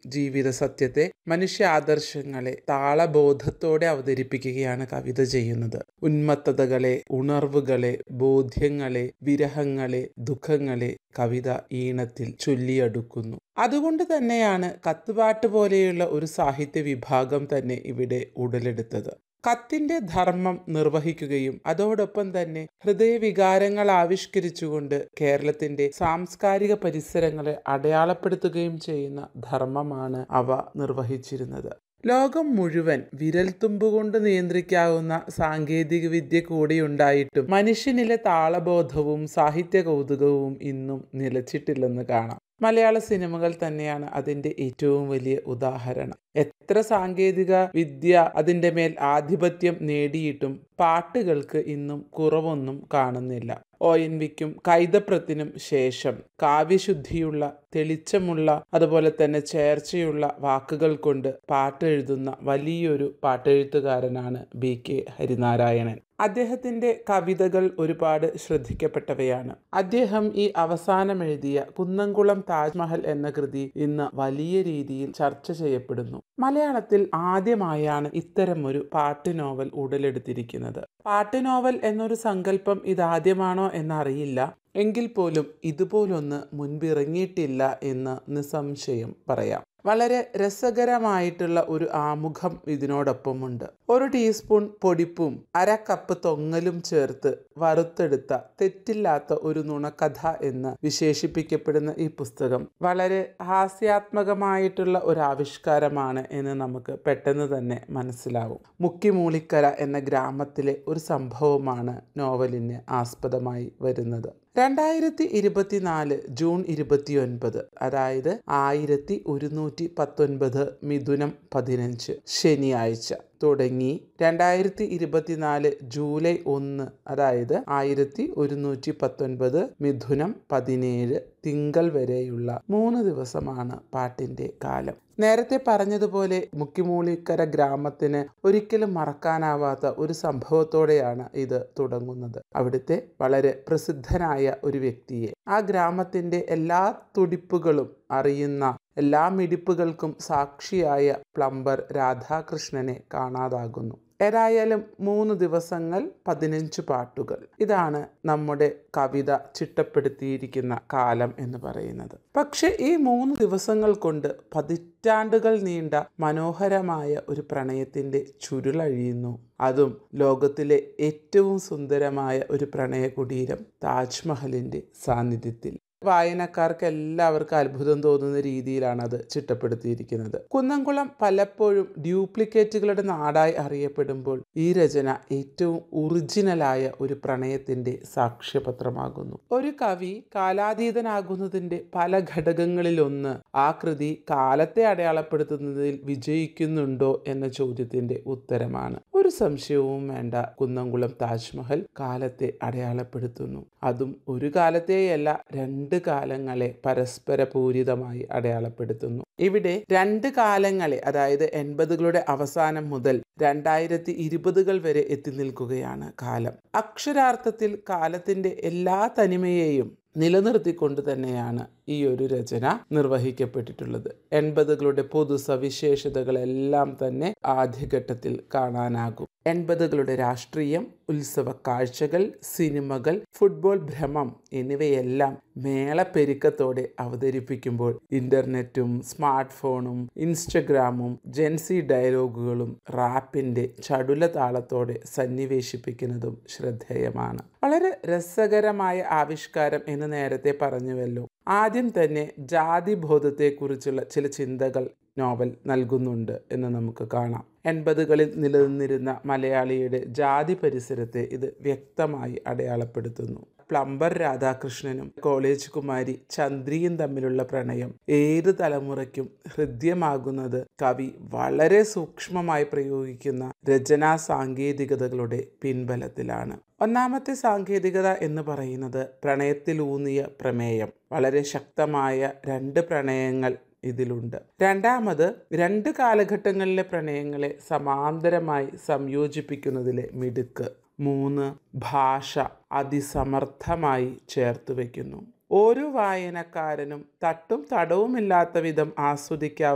ജീവിത സത്യത്തെ മനുഷ്യ ആദർശങ്ങളെ താളബോധത്തോടെ അവതരിപ്പിക്കുകയാണ് കവിത ചെയ്യുന്നത് ഉന്മത്തതകളെ ഉണർവുകളെ ബോധ്യങ്ങളെ വിരഹങ്ങളെ ദുഃഖങ്ങളെ കവിത ഈണത്തിൽ ചൊല്ലിയടുക്കുന്നു അതുകൊണ്ട് തന്നെയാണ് കത്തുപാട്ട് പോലെയുള്ള ഒരു സാഹിത്യ വിഭാഗം തന്നെ ഇവിടെ ഉടലെടുത്തത് കത്തിന്റെ ധർമ്മം നിർവഹിക്കുകയും അതോടൊപ്പം തന്നെ ഹൃദയവികാരങ്ങൾ ആവിഷ്കരിച്ചുകൊണ്ട് കേരളത്തിന്റെ സാംസ്കാരിക പരിസരങ്ങളെ അടയാളപ്പെടുത്തുകയും ചെയ്യുന്ന ധർമ്മമാണ് അവ നിർവഹിച്ചിരുന്നത് ലോകം മുഴുവൻ വിരൽത്തുമ്പുകൊണ്ട് നിയന്ത്രിക്കാവുന്ന സാങ്കേതിക വിദ്യ കൂടിയുണ്ടായിട്ടും മനുഷ്യനിലെ താളബോധവും സാഹിത്യ കൗതുകവും ഇന്നും നിലച്ചിട്ടില്ലെന്ന് കാണാം മലയാള സിനിമകൾ തന്നെയാണ് അതിൻ്റെ ഏറ്റവും വലിയ ഉദാഹരണം എത്ര സാങ്കേതിക വിദ്യ അതിൻ്റെ മേൽ ആധിപത്യം നേടിയിട്ടും പാട്ടുകൾക്ക് ഇന്നും കുറവൊന്നും കാണുന്നില്ല ഒ എൻ വിക്കും കൈതപ്രത്തിനും ശേഷം കാവ്യശുദ്ധിയുള്ള തെളിച്ചമുള്ള അതുപോലെ തന്നെ ചേർച്ചയുള്ള വാക്കുകൾ കൊണ്ട് പാട്ടെഴുതുന്ന വലിയൊരു പാട്ടെഴുത്തുകാരനാണ് ബി കെ ഹരിനാരായണൻ അദ്ദേഹത്തിൻ്റെ കവിതകൾ ഒരുപാട് ശ്രദ്ധിക്കപ്പെട്ടവയാണ് അദ്ദേഹം ഈ അവസാനം എഴുതിയ കുന്നംകുളം താജ്മഹൽ എന്ന കൃതി ഇന്ന് വലിയ രീതിയിൽ ചർച്ച ചെയ്യപ്പെടുന്നു മലയാളത്തിൽ ആദ്യമായാണ് ഇത്തരമൊരു പാട്ട് നോവൽ ഉടലെടുത്തിരിക്കുന്നത് പാട്ട് നോവൽ എന്നൊരു സങ്കല്പം ഇതാദ്യമാണോ എന്നറിയില്ല എങ്കിൽ പോലും ഇതുപോലൊന്ന് മുൻപിറങ്ങിയിട്ടില്ല എന്ന് നിസ്സംശയം പറയാം വളരെ രസകരമായിട്ടുള്ള ഒരു ആമുഖം ഇതിനോടൊപ്പമുണ്ട് ഒരു ടീസ്പൂൺ പൊടിപ്പും അര കപ്പ് തൊങ്ങലും ചേർത്ത് വറുത്തെടുത്ത തെറ്റില്ലാത്ത ഒരു നുണക്കഥ എന്ന് വിശേഷിപ്പിക്കപ്പെടുന്ന ഈ പുസ്തകം വളരെ ഹാസ്യാത്മകമായിട്ടുള്ള ഒരു ആവിഷ്കാരമാണ് എന്ന് നമുക്ക് പെട്ടെന്ന് തന്നെ മനസ്സിലാവും മുക്കിമൂളിക്കര എന്ന ഗ്രാമത്തിലെ ഒരു സംഭവമാണ് നോവലിന് ആസ്പദമായി വരുന്നത് രണ്ടായിരത്തി ഇരുപത്തിനാല് ജൂൺ ഇരുപത്തിയൊൻപത് അതായത് ആയിരത്തി ഒരുന്നൂറ്റി പത്തൊൻപത് മിഥുനം പതിനഞ്ച് ശനിയാഴ്ച തുടങ്ങി രണ്ടായിരത്തി ഇരുപത്തിനാല് ജൂലൈ ഒന്ന് അതായത് ആയിരത്തി ഒരുന്നൂറ്റി പത്തൊൻപത് മിഥുനം പതിനേഴ് തിങ്കൾ വരെയുള്ള മൂന്ന് ദിവസമാണ് പാട്ടിന്റെ കാലം നേരത്തെ പറഞ്ഞതുപോലെ മുക്കിമൂളിക്കര ഗ്രാമത്തിന് ഒരിക്കലും മറക്കാനാവാത്ത ഒരു സംഭവത്തോടെയാണ് ഇത് തുടങ്ങുന്നത് അവിടുത്തെ വളരെ പ്രസിദ്ധനായ ഒരു വ്യക്തിയെ ആ ഗ്രാമത്തിന്റെ എല്ലാ തുടിപ്പുകളും അറിയുന്ന എല്ലാ മിടിപ്പുകൾക്കും സാക്ഷിയായ പ്ലംബർ രാധാകൃഷ്ണനെ കാണാതാകുന്നു ഏതായാലും മൂന്ന് ദിവസങ്ങൾ പതിനഞ്ച് പാട്ടുകൾ ഇതാണ് നമ്മുടെ കവിത ചിട്ടപ്പെടുത്തിയിരിക്കുന്ന കാലം എന്ന് പറയുന്നത് പക്ഷെ ഈ മൂന്ന് ദിവസങ്ങൾ കൊണ്ട് പതിറ്റാണ്ടുകൾ നീണ്ട മനോഹരമായ ഒരു പ്രണയത്തിൻ്റെ ചുരുളഴിയുന്നു അതും ലോകത്തിലെ ഏറ്റവും സുന്ദരമായ ഒരു പ്രണയ കുടീരം താജ്മഹലിൻ്റെ സാന്നിധ്യത്തിൽ വായനക്കാർക്ക് എല്ലാവർക്കും അത്ഭുതം തോന്നുന്ന രീതിയിലാണ് അത് ചിട്ടപ്പെടുത്തിയിരിക്കുന്നത് കുന്നംകുളം പലപ്പോഴും ഡ്യൂപ്ലിക്കേറ്റുകളുടെ നാടായി അറിയപ്പെടുമ്പോൾ ഈ രചന ഏറ്റവും ഒറിജിനലായ ഒരു പ്രണയത്തിന്റെ സാക്ഷ്യപത്രമാകുന്നു ഒരു കവി കാലാതീതനാകുന്നതിന്റെ പല ഘടകങ്ങളിലൊന്ന് ആ കൃതി കാലത്തെ അടയാളപ്പെടുത്തുന്നതിൽ വിജയിക്കുന്നുണ്ടോ എന്ന ചോദ്യത്തിന്റെ ഉത്തരമാണ് ഒരു സംശയവും വേണ്ട കുന്നംകുളം താജ്മഹൽ കാലത്തെ അടയാളപ്പെടുത്തുന്നു അതും ഒരു കാലത്തെയല്ല രണ്ട് കാലങ്ങളെ പരസ്പര പൂരിതമായി അടയാളപ്പെടുത്തുന്നു ഇവിടെ രണ്ട് കാലങ്ങളെ അതായത് എൺപതുകളുടെ അവസാനം മുതൽ രണ്ടായിരത്തി ഇരുപതുകൾ വരെ എത്തി നിൽക്കുകയാണ് കാലം അക്ഷരാർത്ഥത്തിൽ കാലത്തിന്റെ എല്ലാ തനിമയെയും നിലനിർത്തിക്കൊണ്ട് തന്നെയാണ് ഈ ഒരു രചന നിർവഹിക്കപ്പെട്ടിട്ടുള്ളത് എൺപതുകളുടെ പൊതു സവിശേഷതകളെല്ലാം തന്നെ ആദ്യഘട്ടത്തിൽ കാണാനാകും എൺപതുകളുടെ രാഷ്ട്രീയം ഉത്സവ കാഴ്ചകൾ സിനിമകൾ ഫുട്ബോൾ ഭ്രമം എന്നിവയെല്ലാം മേളപ്പെരുക്കത്തോടെ അവതരിപ്പിക്കുമ്പോൾ ഇന്റർനെറ്റും സ്മാർട്ട് ഫോണും ഇൻസ്റ്റഗ്രാമും ജെൻസി ഡയലോഗുകളും റാപ്പിന്റെ ചടുല താളത്തോടെ സന്നിവേശിപ്പിക്കുന്നതും ശ്രദ്ധേയമാണ് വളരെ രസകരമായ ആവിഷ്കാരം എന്ന് നേരത്തെ പറഞ്ഞുവല്ലോ ആദ്യം തന്നെ ജാതി ബോധത്തെക്കുറിച്ചുള്ള ചില ചിന്തകൾ നോവൽ നൽകുന്നുണ്ട് എന്ന് നമുക്ക് കാണാം എൺപതുകളിൽ നിലനിന്നിരുന്ന മലയാളിയുടെ ജാതി പരിസരത്തെ ഇത് വ്യക്തമായി അടയാളപ്പെടുത്തുന്നു പ്ലംബർ രാധാകൃഷ്ണനും കോളേജ് കുമാരി ചന്ദ്രിയും തമ്മിലുള്ള പ്രണയം ഏത് തലമുറയ്ക്കും ഹൃദ്യമാകുന്നത് കവി വളരെ സൂക്ഷ്മമായി പ്രയോഗിക്കുന്ന രചനാ സാങ്കേതികതകളുടെ പിൻബലത്തിലാണ് ഒന്നാമത്തെ സാങ്കേതികത എന്ന് പറയുന്നത് പ്രണയത്തിലൂന്നിയ പ്രമേയം വളരെ ശക്തമായ രണ്ട് പ്രണയങ്ങൾ ഇതിലുണ്ട് രണ്ടാമത് രണ്ട് കാലഘട്ടങ്ങളിലെ പ്രണയങ്ങളെ സമാന്തരമായി സംയോജിപ്പിക്കുന്നതിലെ മിടുക്ക് മൂന്ന് ഭാഷ അതിസമർത്ഥമായി ചേർത്ത് വയ്ക്കുന്നു ഓരോ വായനക്കാരനും തട്ടും തടവുമില്ലാത്ത വിധം ആസ്വദിക്കാവുന്ന